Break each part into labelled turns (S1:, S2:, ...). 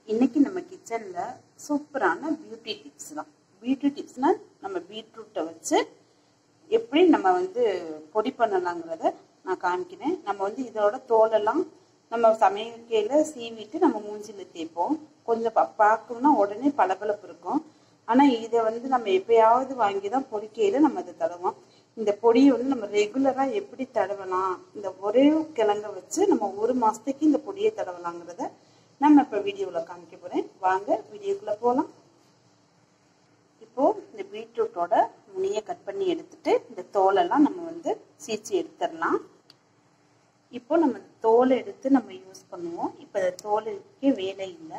S1: இன்னைக்கு நம்ம கிச்சனில் சூப்பரான பியூட்டி டிப்ஸ் தான் பியூட்டி டிப்ஸ்னால் நம்ம பீட்ரூட்டை வச்சு எப்படி நம்ம வந்து பொடி பண்ணலாங்கிறத நான் காமிக்கிறேன் நம்ம வந்து இதோட தோலெல்லாம் நம்ம சமையல் சீவிட்டு நம்ம மூஞ்சியில் தேய்ப்போம் கொஞ்சம் பா- பார்க்கணும்னா உடனே பளபளப்பு இருக்கும் ஆனால் இதை வந்து நம்ம எப்பயாவது வாங்கி தான் பொடிக்கையில் நம்ம அதை தடவோம் இந்த பொடியை வந்து நம்ம ரெகுலராக எப்படி தடவலாம் இந்த ஒரே கிழங்க வச்சு நம்ம ஒரு மாதத்துக்கு இந்த பொடியை தடவலாங்கிறத நம்ம இப்போ வீடியோவில் காமிக்க போகிறேன் வாங்க வீடியோக்குள்ளே போகலாம் இப்போது இந்த பீட்ரூட்டோட முனியை கட் பண்ணி எடுத்துட்டு இந்த தோலெல்லாம் நம்ம வந்து சீச்சி எடுத்துடலாம் இப்போ நம்ம இந்த தோலை எடுத்து நம்ம யூஸ் பண்ணுவோம் இப்போ இந்த தோலுக்கே வேலை இல்லை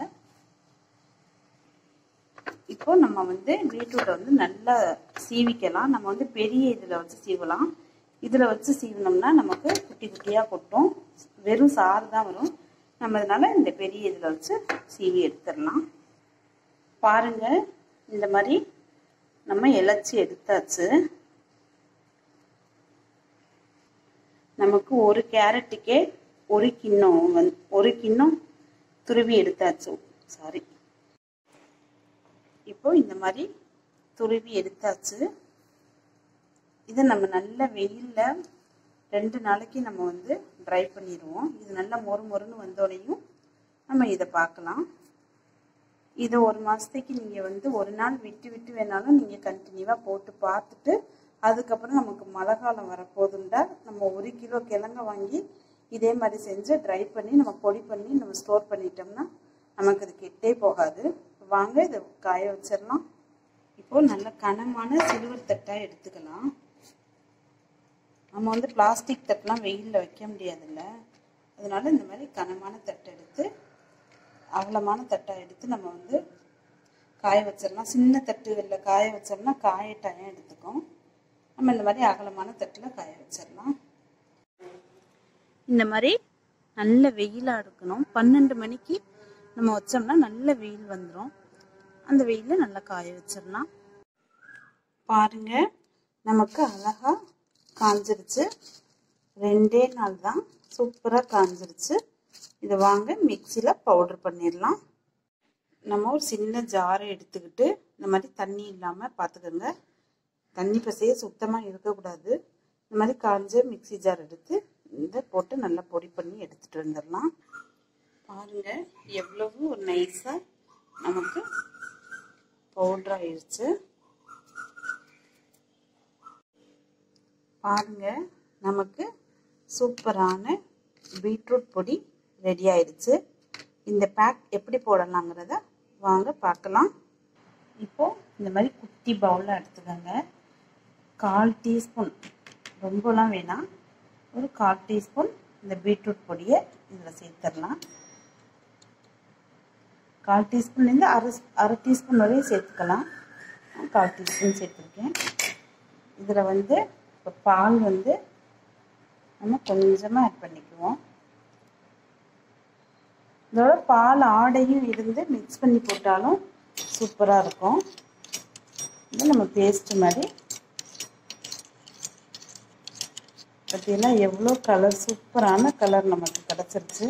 S1: இப்போ நம்ம வந்து பீட்ரூட்டை வந்து நல்லா சீவிக்கலாம் நம்ம வந்து பெரிய இதில் வச்சு சீவலாம் இதில் வச்சு சீவினோம்னா நமக்கு குட்டி குட்டியாக கொட்டும் வெறும் சாறு தான் வரும் நம்ம அதனால இந்த பெரிய இதில் வச்சு சீவி எடுத்துடலாம் பாருங்க இந்த மாதிரி நம்ம இலச்சி எடுத்தாச்சு நமக்கு ஒரு கேரட்டுக்கே ஒரு கிண்ணம் வந்து ஒரு கிண்ணம் துருவி எடுத்தாச்சு சாரி இப்போ இந்த மாதிரி துருவி எடுத்தாச்சு இதை நம்ம நல்ல வெயிலில் ரெண்டு நாளைக்கு நம்ம வந்து ட்ரை பண்ணிடுவோம் இது நல்லா மொறு மொறுன்னு வந்தோடையும் நம்ம இதை பார்க்கலாம் இது ஒரு மாதத்துக்கு நீங்கள் வந்து ஒரு நாள் விட்டு விட்டு வேணாலும் நீங்கள் கண்டினியூவாக போட்டு பார்த்துட்டு அதுக்கப்புறம் நமக்கு மழை காலம் வரப்போதுண்டா நம்ம ஒரு கிலோ கிழங்க வாங்கி இதே மாதிரி செஞ்சு ட்ரை பண்ணி நம்ம பொடி பண்ணி நம்ம ஸ்டோர் பண்ணிட்டோம்னா நமக்கு இது கெட்டே போகாது வாங்க இதை காய வச்சிடலாம் இப்போ நல்ல கனமான சில்வர் தட்டாக எடுத்துக்கலாம் நம்ம வந்து பிளாஸ்டிக் தட்டெலாம் வெயிலில் வைக்க முடியாதுல்ல அதனால இந்த மாதிரி கனமான தட்டை எடுத்து அகலமான தட்டாக எடுத்து நம்ம வந்து காய வச்சிடலாம் சின்ன தட்டுகளில் காய வச்சோம்னா காய டயம் எடுத்துக்கும் நம்ம இந்த மாதிரி அகலமான தட்டில் காய வச்சிடலாம் இந்த மாதிரி நல்ல வெயிலாக இருக்கணும் பன்னெண்டு மணிக்கு நம்ம வச்சோம்னா நல்ல வெயில் வந்துடும் அந்த வெயிலில் நல்லா காய வச்சிடலாம் பாருங்க நமக்கு அழகா காஞ்சிருச்சு ரெண்டே நாள் தான் சூப்பராக காஞ்சிருச்சு இதை வாங்க மிக்சியில் பவுடர் பண்ணிடலாம் நம்ம ஒரு சின்ன ஜாரை எடுத்துக்கிட்டு இந்த மாதிரி தண்ணி இல்லாமல் பார்த்துக்கோங்க தண்ணி பசையே சுத்தமாக இருக்கக்கூடாது இந்த மாதிரி காஞ்ச மிக்சி ஜார் எடுத்து இந்த போட்டு நல்லா பொடி பண்ணி எடுத்துகிட்டு வந்துடலாம் பாருங்க எவ்வளவு ஒரு நைஸாக நமக்கு பவுடர் ஆயிடுச்சு பாருங்க நமக்கு சூப்பரான பீட்ரூட் பொடி ரெடி ஆயிடுச்சு இந்த பேக் எப்படி போடலாங்கிறத வாங்க பார்க்கலாம் இப்போ இந்த மாதிரி குட்டி பவுலில் எடுத்துக்கோங்க கால் டீஸ்பூன் ரொம்பலாம் வேணாம் ஒரு கால் டீஸ்பூன் இந்த பீட்ரூட் பொடியை இதில் சேர்த்துடலாம் கால் டீஸ்பூன்லேருந்து அரை அரை டீஸ்பூன் வரையும் சேர்த்துக்கலாம் நான் கால் டீஸ்பூன் சேர்த்துருக்கேன் இதில் வந்து இப்போ பால் வந்து நம்ம கொஞ்சமாக ஆட் பண்ணிக்குவோம் இதோட பால் ஆடையும் இருந்து மிக்ஸ் பண்ணி போட்டாலும் சூப்பராக இருக்கும் இது நம்ம பேஸ்ட் மாதிரி பார்த்தீங்கன்னா எவ்வளோ கலர் சூப்பரான கலர் நமக்கு கிடச்சிருச்சு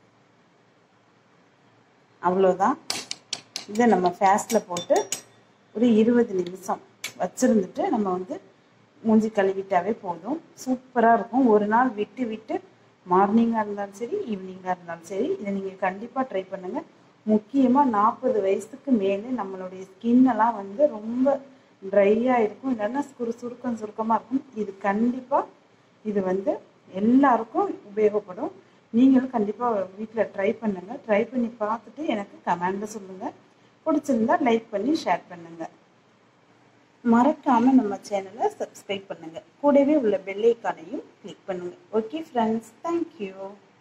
S1: அவ்வளோதான் இதை நம்ம ஃபேஸ்டில் போட்டு ஒரு இருபது நிமிஷம் வச்சுருந்துட்டு நம்ம வந்து மூஞ்சி கழுவிட்டாவே போதும் சூப்பராக இருக்கும் ஒரு நாள் விட்டு விட்டு மார்னிங்காக இருந்தாலும் சரி ஈவினிங்காக இருந்தாலும் சரி இதை நீங்கள் கண்டிப்பாக ட்ரை பண்ணுங்கள் முக்கியமாக நாற்பது வயசுக்கு மேலே நம்மளுடைய ஸ்கின் எல்லாம் வந்து ரொம்ப ட்ரையாக இருக்கும் இல்லைன்னா சுரு சுருக்கம் சுருக்கமாக இருக்கும் இது கண்டிப்பாக இது வந்து எல்லாருக்கும் உபயோகப்படும் நீங்களும் கண்டிப்பாக வீட்டில் ட்ரை பண்ணுங்கள் ட்ரை பண்ணி பார்த்துட்டு எனக்கு கமெண்டில் சொல்லுங்கள் பிடிச்சிருந்தா லைக் பண்ணி ஷேர் பண்ணுங்கள் மறக்காமல் நம்ம சேனலை சப்ஸ்கிரைப் பண்ணுங்கள் கூடவே உள்ள பெல் ஐக்கானையும் கிளிக் பண்ணுங்கள் ஓகே ஃப்ரெண்ட்ஸ் தேங்க்யூ